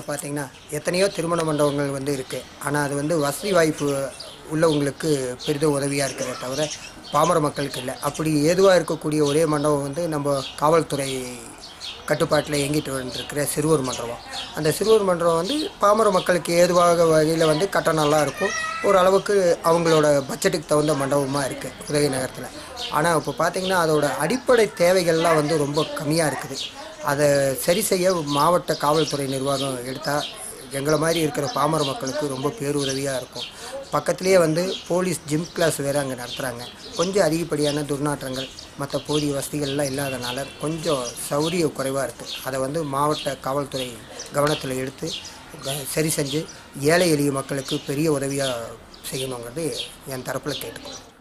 நகரத்தில் பார்த்தீங்கன்னா எத்தனையோ திருமண மண்டபங்கள் வந்து இருக்குது ஆனால் அது வந்து வசதி வாய்ப்பு உள்ளவங்களுக்கு பெரிதும் உதவியாக இருக்கிறதே தவிர பாமர மக்களுக்கு இல்லை அப்படி ஏதுவாக இருக்கக்கூடிய ஒரே மண்டபம் வந்து நம்ம காவல்துறை கட்டுப்பாட்டில் இயங்கிட்டு வந்துருக்கிற சிறுவர் மண்டபம் அந்த சிறுவர் மண்டபம் வந்து பாமர மக்களுக்கு ஏதுவாக வகையில் வந்து கட்டணம்லாம் இருக்கும் ஓரளவுக்கு அவங்களோட பட்ஜெட்டுக்கு தகுந்த மண்டபமாக இருக்குது உதவி நகரத்தில் ஆனால் இப்போ பார்த்தீங்கன்னா அதோட அடிப்படை தேவைகள்லாம் வந்து ரொம்ப கம்மியாக இருக்குது அதை சரி செய்ய மாவட்ட காவல்துறை நிர்வாகம் எடுத்தால் எங்களை மாதிரி இருக்கிற பாமர மக்களுக்கு ரொம்ப பேருதவியாக இருக்கும் பக்கத்துலேயே வந்து போலீஸ் ஜிம் கிளாஸ் வேறு அங்கே நடத்துகிறாங்க கொஞ்சம் அதிகப்படியான துர்நாற்றங்கள் மற்ற போதிய வசதிகள்லாம் இல்லாதனால கொஞ்சம் சௌரிய குறைவாக இருக்குது அதை வந்து மாவட்ட காவல்துறை கவனத்தில் எடுத்து க- சரி செஞ்சு ஏழை எளிய மக்களுக்கு பெரிய உதவியாக செய்யணுங்கிறது என் தரப்பில் கேட்டுக்கணும்